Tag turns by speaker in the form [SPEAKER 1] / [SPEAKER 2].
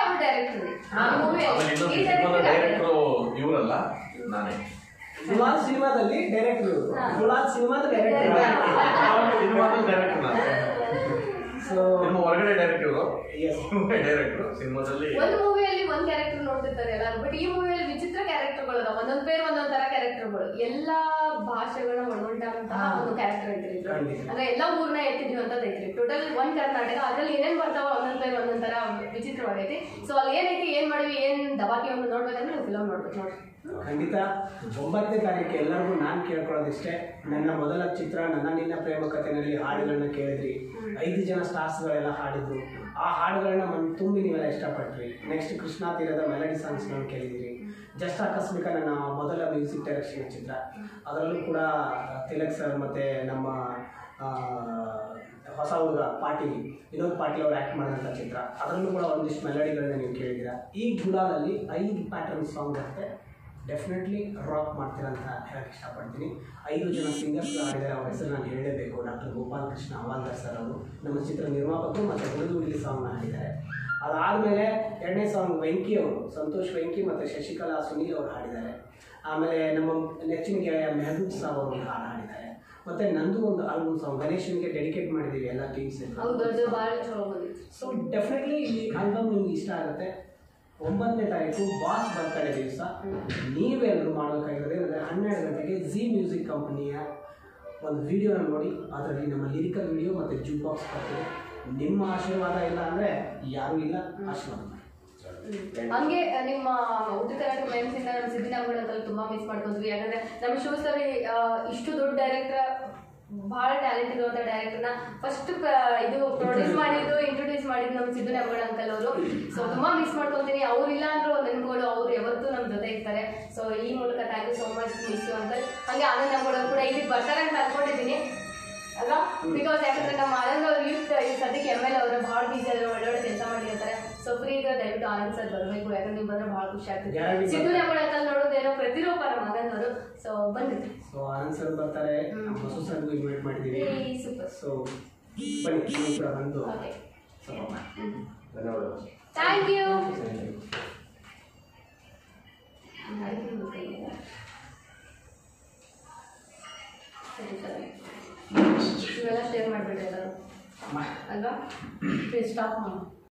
[SPEAKER 1] ಅವ್ರು ಡೈರೆಕ್ಟರ್ ಆ ಮೂವಿ
[SPEAKER 2] ಆಮೇಲೆ ಇನ್ನೊಂದು
[SPEAKER 1] ಈ
[SPEAKER 2] ಸಿನಿಮಾದ
[SPEAKER 1] ಡೈರೆಕ್ಟರ್
[SPEAKER 2] ಡೈರೆಕ್ಟ್ರು ಇವರಲ್ಲ ನಾನೇ
[SPEAKER 3] ಗುಲಾಲ್ ಸಿನಿಮಾದಲ್ಲಿ ಡೈರೆಕ್ಟರ್ ಗುಲಾಲ್ ಸಿನಿಮಾದ ಡೈರೆಕ್ಟರ್
[SPEAKER 2] ಸಿನಿಮಾದ ಡೈರೆಕ್ಟರ್ ನಾನು
[SPEAKER 3] ಸೊ
[SPEAKER 2] ನಿಮ್ಮ ಹೊರಗಡೆ ಡೈರೆಕ್ಟರ್ ಇವರು
[SPEAKER 3] Yes.
[SPEAKER 2] ಡೈರೆಕ್ಟರ್ ಸಿನಿಮಾದಲ್ಲಿ
[SPEAKER 1] ಒಂದು ಮೂವಿಯಲ್ಲಿ ಒಂದ್ ಕ್ಯಾರೆಕ್ಟರ್ ನೋಡ್ತಿರ್ತಾರೆ ಎಲ್ಲರೂ ಬಟ್ ಈ ಮೂವಿಯಲ್ಲಿ ವಿಚಿತ್ರ ಕ್ಯಾರೆಕ್ಟರ್ಗಳು ಅದಾವ ಒಂದೊಂದ್ ಪೇರ್ ಒಂದೊಂದ್ ತರ ಕ್ಯಾರೆಕ್ಟರ್ಗಳು ಎಲ್ಲಾ ಭಾಷೆಗಳ ಒಳಗೊಂಡಂತಹ ಒಂದು ಕ್ಯಾರೆಕ್ಟರ್ ಐತ್ರಿ ಇದು.
[SPEAKER 3] ಖಂಡಿತ.
[SPEAKER 1] ಅಂದ್ರೆ ಎಲ್ಲಾ ಊರ್ನ ಎತ್ತಿದೀವಿ ಅಂತ ಐತ್ರಿ ಟೋಟಲ್ ಒಂದ್ ಕರ್ನಾಟಕ ಅದ್ರಲ್ಲಿ ಏನೇನ್ ಬರ್ತಾವ ಒಂದೊಂದ್ ಪೇರ್ ಒಂದೊಂದ್ ತರ ವಿಚಿತ್ರವಾಗೈತಿ ಸೊ ಅಲ್ಲಿ ಏನೈತಿ ಏನ್ ಮಾಡಿವಿ ಏನ್ ದಬಾಕಿ ಒಂದು ನೋಡ್ಬೇಕಂದ್ರೆ ನೀವು ಫಿಲಮ್ ನೋಡ್ಬೇಕು ನೋಡಿ
[SPEAKER 3] ಖಂಡಿತ ಒಂಬತ್ತನೇ ತಾರೀಕು ಎಲ್ಲರಿಗೂ ನಾನು ಕೇಳ್ಕೊಳ್ಳೋದಿಷ್ಟೇ ನನ್ನ ಮೊದಲ ಚಿತ್ರ ನನ್ನ ನಿನ್ನ ಪ್ರೇಮ ಕಥೆನಲ್ಲಿ ಹಾಡುಗಳನ್ನ ಕೇಳಿದ್ರಿ ಐದು ಜನ ಸ್ಟಾರ್ಸ್ಗಳೆಲ್ಲ ಹಾಡಿದ್ರು ಆ ಹಾಡುಗಳನ್ನ ಮನ್ ತುಂಬಿ ನೀವೆಲ್ಲ ಇಷ್ಟಪಟ್ರಿ ನೆಕ್ಸ್ಟ್ ಕೃಷ್ಣಾ ತೀರದ ಮೆಲಡಿ ಸಾಂಗ್ಸ್ಗಳನ್ನ ಕೇಳಿದಿರಿ ಜಸ್ಟ್ ಆಕಸ್ಮಿಕ ನನ್ನ ಮೊದಲ ಮ್ಯೂಸಿಕ್ ಡೈರೆಕ್ಷನ್ ಚಿತ್ರ ಅದರಲ್ಲೂ ಕೂಡ ತಿಲಕ್ ಸರ್ ಮತ್ತು ನಮ್ಮ ಆ, ಹೊಸ ಹುಡುಗ ಪಾಟೀಲ್ ವಿನೋದ್ ಪಾಟೀಲ್ ಅವರು ಆ್ಯಕ್ಟ್ ಮಾಡಿದಂಥ ಚಿತ್ರ ಅದರಲ್ಲೂ ಕೂಡ ಒಂದಿಷ್ಟು ಮೆಲಡಿಗಳನ್ನ ನೀವು ಕೇಳಿದ್ದೀರಾ ಈ ಗುಡಾದಲ್ಲಿ ಐದು ಪ್ಯಾಟರ್ನ್ ಸಾಂಗ್ ಬರುತ್ತೆ ಡೆಫಿನೆಟ್ಲಿ ರಾಕ್ ಮಾಡ್ತೀರಾ ಅಂತ ಹೇಳಕ್ಕೆ ಇಷ್ಟಪಡ್ತೀನಿ ಐದು ಜನ ಸಿಂಗರ್ಸ್ ಹಾಡಿದ್ದಾರೆ ಅವ್ರ ಹೆಸರು ನಾನು ಹೇಳಲೇಬೇಕು ಡಾಕ್ಟರ್ ಗೋಪಾಲ್ ಕೃಷ್ಣ ಹವಾಲ್ದಾರ್ ಸರ್ ಅವರು ನಮ್ಮ ಚಿತ್ರ ನಿರ್ಮಾಪಕರು ಮತ್ತು ಹುಡುದು ಹುಡುಗಿ ಸಾಂಗ್ನ ಹಾಡಿದ್ದಾರೆ ಅದಾದಮೇಲೆ ಎರಡನೇ ಸಾಂಗ್ ವೆಂಕಿ ಅವರು ಸಂತೋಷ್ ವೆಂಕಿ ಮತ್ತು ಶಶಿಕಲಾ ಸುನೀಲ್ ಅವರು ಹಾಡಿದ್ದಾರೆ ಆಮೇಲೆ ನಮ್ಮ ನೆಚ್ಚಿನ ಗೆಳೆಯ ಮೆಹಬೂಬ್ ಸಾಬ್ ಅವರು ಒಂದು ಹಾಡು ಹಾಡಿದ್ದಾರೆ ಮತ್ತು ನಂದು ಒಂದು ಆಲ್ಬಮ್ ಸಾಂಗ್ ಗಣೇಶನ್ಗೆ ಡೆಡಿಕೇಟ್ ಮಾಡಿದ್ದೀವಿ ಎಲ್ಲ ಟೀಮ್ಸ್
[SPEAKER 1] ಹೌದು ಅದು ಬಹಳ ಚಲೋ ಬಂದಿತ್ತು
[SPEAKER 3] ಸೊ ಡೆಫಿನೆಟ್ಲಿ ಈ ಆಲ್ಬಮ್ ನಿಮ್ಗೆ ಇಷ್ಟ ಆಗುತ್ತೆ ಒಂಬತ್ತನೇ ತಾರೀಕು ಬಾಸ್ ಬರ್ತಡೇ ದಿವಸ ನೀವೆಲ್ಲರೂ ಮಾಡಬೇಕಾಗಿರೋದು ಏನಂದರೆ ಹನ್ನೆರಡು ಗಂಟೆಗೆ ಜಿ ಮ್ಯೂಸಿಕ್ ಕಂಪನಿಯ ಒಂದು ವಿಡಿಯೋನ ನೋಡಿ ಅದರಲ್ಲಿ ನಮ್ಮ ಲಿರಿಕಲ್ ವಿಡಿಯೋ ಮತ್ತು ಜೂ ಬಾಕ್ಸ್ ಬರ್ತಿದೆ ನಿಮ್ಮ ಆಶೀರ್ವಾದ ಇಲ್ಲ ಅಂದರೆ ಯಾರೂ ಇಲ್ಲ ಆಶೀರ್ವಾದ ಮಾಡಿ
[SPEAKER 1] ಹಂಗೆ ಆ, ನಿಮ್ಮ ಉತ್ತರ ಕರ್ನಾಟಕ ಮೈಮ್ಸ್ ಇಂದ ನಮ್ಮ ಸಿದ್ದಿನಾಮಗಳು ಅಂತ ತುಂಬಾ ಮಿಸ್ ಮಾಡ್ಕೊಂಡ್ವಿ ಯಾಕಂದ್ರೆ ನಮ್ಮ ಶೋಸ್ ಅಲ್ಲಿ ಆ, ಇಷ್ಟು ದೊಡ್ಡ ಡೈರೆಕ್ಟರ್ ಬಹಳ ಟ್ಯಾಲೆಂಟ್ ಇರುವಂತ ಡೈರೆಕ್ಟರ್ನ ಫಸ್ಟ್ ಇದು ಪ್ರೊಡ್ಯೂಸ್ ಮಾಡಿದ್ದು ಇಂಟ್ರೊಡ್ಯೂಸ್ ಮಾಡಿದ್ದು ನಮ್ಮ ಸಿದ್ದು ನಮ್ಗಳ ಅಂಕಲ್ ಅವರು ಸೊ ತುಂಬಾ ಮಿಸ್ ಮಾಡ್ಕೊಂತೀನಿ ಅವ್ರಿಲ್ಲ ಅಂದ್ರೂ ನೆನ್ಗಳು ಅವ್ರು ಯಾವತ್ತೂ ನಮ್ಮ ಜೊತೆ ಇರ್ತಾರೆ ಸೊ ಈ ಮೂಲಕ thank you so much miss you uncle ಹಂಗೆ ಆನಂದ್ ನಮ್ಗಳು ಕೂಡ ಇಲ್ಲಿ ಬರ್ತಾರೆ ಅಂತ ಅನ್ಕೊಂಡಿದ್ದೀನಿ ಅಲ್ವಾ ಬಿಕಾಸ್ ಯಾಕಂದ್ರೆ ನಮ್ಮ ಆನಂದ್ ಅವ್ರು ಯೂತ್ ಈ ಸದ್ಯಕ್ಕೆ ಎಮ್ ಎಲ್ ಅವರು ಭಾಳ ಬಿಸಿ ಆದ್ರೆ ಒಳ್ಳೆ ಒಳ್ಳೆ ಕೆಲಸ ಮಾಡಿರ್ತಾರೆ ಸೊ ಫ್ರೀ ಇದ್ರೆ ದಯವಿಟ್ಟು ಆನಂದ್ ಸರ್ ಬರಬೇಕು ಯಾಕಂದ್ರೆ ನೀವು ಬಂದ್ರೆ ಭಾಳ ಖುಷಿ ಆಗ್ತದೆ
[SPEAKER 3] Guarantee
[SPEAKER 1] ಸಿದ್ದು ನಮ್ಮಳಕಲ್ಲಿ ನೋಡೋದೇನೋ ಪ್ರತಿರೂಪ ನಮ್ಮ ಆನಂದ್ ಅವರು ಸೊ ಬಂದ್ರಿ
[SPEAKER 3] ಸೊ ಆನಂದ್ ಸರ್ ಬರ್ತಾರೆ ನಮ್ಮ ಹೊಸ ಸರ್ಗೂ ಇನ್ವೈಟ್ ಮಾಡಿದ್ದೀವಿ
[SPEAKER 1] ಸೂಪರ್
[SPEAKER 3] ಸೊ ಬನ್ನಿ ನೀವು ಕೂಡ ಬಂದು
[SPEAKER 1] ಓಕೆ
[SPEAKER 3] ಸ್ವಲ್ಪ ಮಾಡಿ
[SPEAKER 2] ಧನ್ಯವಾದಗಳು
[SPEAKER 1] ಥ್ಯಾಂಕ್ ಯು ಇವೆಲ್ಲ ಶೇರ್ ಮಾಡಿಬಿಡ್ರಿ ಎಲ್ಲರೂ
[SPEAKER 3] ಮಾಡಿ
[SPEAKER 1] ಅಲ್ವಾ ಸ್ಟಾಪ್ ಮಾಡಿ